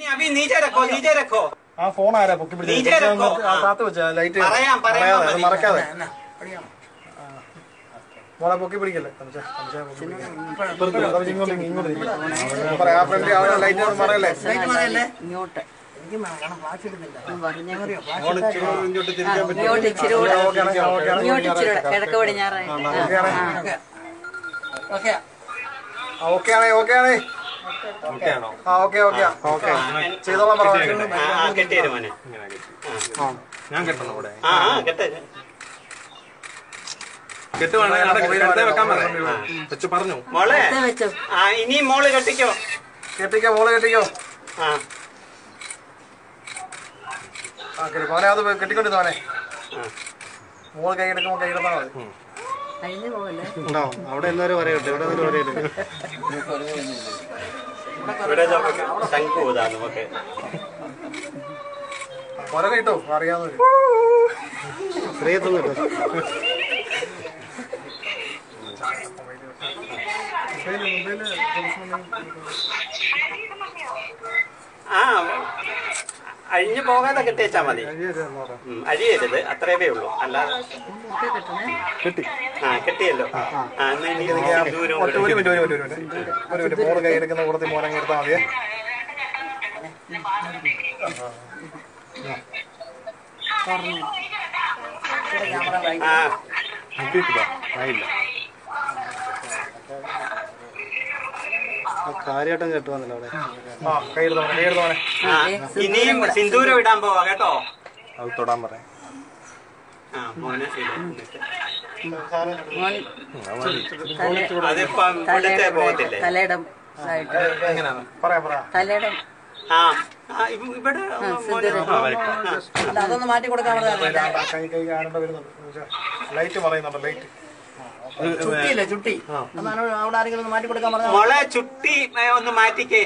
नहीं अभी नीचे रखो नीचे रखो ആ ഫോൺ ആരാ പൊക്കി നീ പിടിച്ചത് ചേരക്കോ? ആ, താത്ത് വെച്ച ലൈറ്റ് പറയാം, പറയാം, പറയാതെ അത് മതി. മറക്കാതെ എന്നാ പഠിക്കണം മോളെ പൊക്കി പിടിക്കല്ലേ തമിച്ച, തമിച്ച പൊക്കി പിടിക്കല്ലേ. തമിച്ച ഇങ്ങോട്ട് ഇങ്ങ് ഇങ്ങോട്ട് ഇരിക്ക്. പറയാം, ആ ഫ്രണ്ട് അവിടെ ലൈറ്റ് ഒന്നും മറയല്ലേ ലൈറ്റ് മാറിയല്ലേ ഇങ്ങോട്ട് എനിക്ക് വേണം ഫ്ലാഷ് ഇടുന്നില്ല പറഞ്ഞു മോള് ഇച്ചിരി ഇങ്ങോട്ട് തിരിക്കാൻ പറ്റുമോ? ഇങ്ങോട്ട് ഇച്ചിരി കൂടെ ഓക്കേ ആണെങ്കിൽ ഓക്കേ ആണെങ്കിൽ ഇങ്ങോട്ട് ഇച്ചിരി കൂടെ കിഴക്ക് പടിഞ്ഞാറായിട്ട് ഓക്കേ ആണെങ്കിൽ ഓക്കെ ഓക്കെ ആ, ഓക്കേ ആണേ ഓക്കേ ആണേ ആ ഓക്കേ ഓക്കേ ഓക്കേ ചെയ്തോളാം പറ ആ ആ കെട്ടിയത് മോനെ ആ. ഞാൻ കെട്ടണം ഇവിടെ ആ ആ കെട്ട് കെട്ടുവാണെ അടുത്ത വെക്കാൻ പറയാം വെച്ച് പറഞ്ഞു മോളെ വെച്ചോ ആ ഇനി മോള് കെട്ടിക്കോ കെട്ടിക്കോ മോള് കെട്ടിക്കോ ആ ആ കെട്ടി മോനെ അത് കെട്ടിക്കൊണ്ടിരുന്നു മോനെ ആ. മോള് കൈ എടുക്കുമ്പോൾ കൈ എടുത്താൽ മതി കഴിഞ്ഞു പോകല്ലേ ഉണ്ടോ അവിടെ എല്ലാവരും പറയട്ടെ ഇവിടെ എല്ലാവരും പറയട്ടെ ഇവിടെ നമുക്ക് ശംഖു ഇതാ നമുക്ക് പുര കിട്ടോ അറിയാവുന്നവര് സ്ത്രീയത്തൊന്നും കിട്ടും ആ അഴിഞ്ഞു പോകാതെ കെട്ടിച്ചാ മതി ഉം, അഴിയരുത് അത്രയേ ഉള്ളൂ അല്ലാതെ കെട്ടി ആ കെട്ടിയല്ലോ ആ എന്നാ ഇനി സിന്ദൂരം ഒറ്റ ഒരു മിനിറ്റ് ഒരു മിനിറ്റ് ഒരു മിനിറ്റ് ഒരു മിനിറ്റ് മോള് കൈ എടുക്കുന്ന കൂടത്തിൽ മോനെ എടുത്താൽ മതിയേ ആ കിട്ടിയിട്ടില്ല ആയില്ല കാര്യമായിട്ടും കെട്ടുവന്നല്ലോ അവിടെ ആ കൈ എടുത്തോനെ കൈ എടുത്തോനെ ആ ഇനിയും സിന്ദൂരം ഇടാൻ പോവാ കേട്ടോ അത് തൊടാൻ പറയാം ആ മോനെ ഇട് എന്നിട്ട്. മോൻ തല അതിപ്പം ഇവിടുത്തെ പോകത്തില്ലേ തലയുടെ ഇതായിട്ട് എങ്ങനെയാണ് പറയാം പറയാം തലയുടെ ആ ആ, ഇവ- ഇവിടെ മോനെ അല്ല അതൊന്ന് മാറ്റി കൊടുക്കാൻ പറഞ്ഞാൽ ആ, കൈ കൈ കാണേണ്ട വരുന്നുണ്ട് ലൈറ്റ് പറയുന്നുണ്ട് ലൈറ്റ് ചുട്ടിയില്ലേ ചുട്ടി അതാണ് അവിടെ ആരെങ്കിലും ഒന്ന് മാറ്റി കൊടുക്കാൻ പറഞ്ഞാൽ മോളെ ചുട്ടി ഏ, ഒന്ന് മാറ്റിക്കേ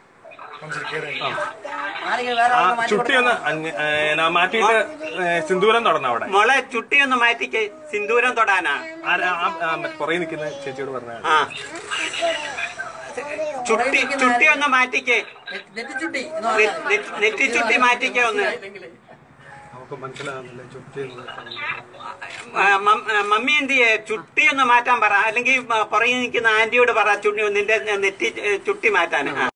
ആരെങ്കിലും വേറെ ആ ആൾക്ക് മാറ്റി ചുട്ടി ഒന്ന് അങ്ങ്, ഏ, നാ മാറ്റിയിട്ട് ഏ, സിന്ദൂരം തൊടണം അവിടെ മോളെ ചുട്ടി ഒന്ന് മാറ്റിക്കേ സിന്ദൂരം തൊടാനാ ആരാ ആ- ആ മറ്റേ പുറകെ നിൽക്കുന്ന ചേച്ചിയോട് പറഞ്ഞാൽ ആ ചുട്ടി ചുട്ടി ഒന്ന് മാറ്റിക്കേ നെറ്റി ചുട്ടി എന്ന് നെ- പറഞ്ഞാൽ നെ- നെറ്റി ചുട്ടി മാറ്റിക്കേ ഒന്ന് നമുക്ക് മനസ്സിലാകുന്നില്ല ചുട്ടി ആ, മം- ആ, മമ്മി എന്ത് ചെയ്യേ ചുട്ടി ഒന്ന് മാറ്റാൻ പറ അല്ലെങ്കിൽ പുറകെ നിൽക്കുന്ന ആന്റിയോട് പറ ചുട്ടി നിന്റെ നെറ്റി ഏ, ചുട്ടി മാറ്റാൻ ആ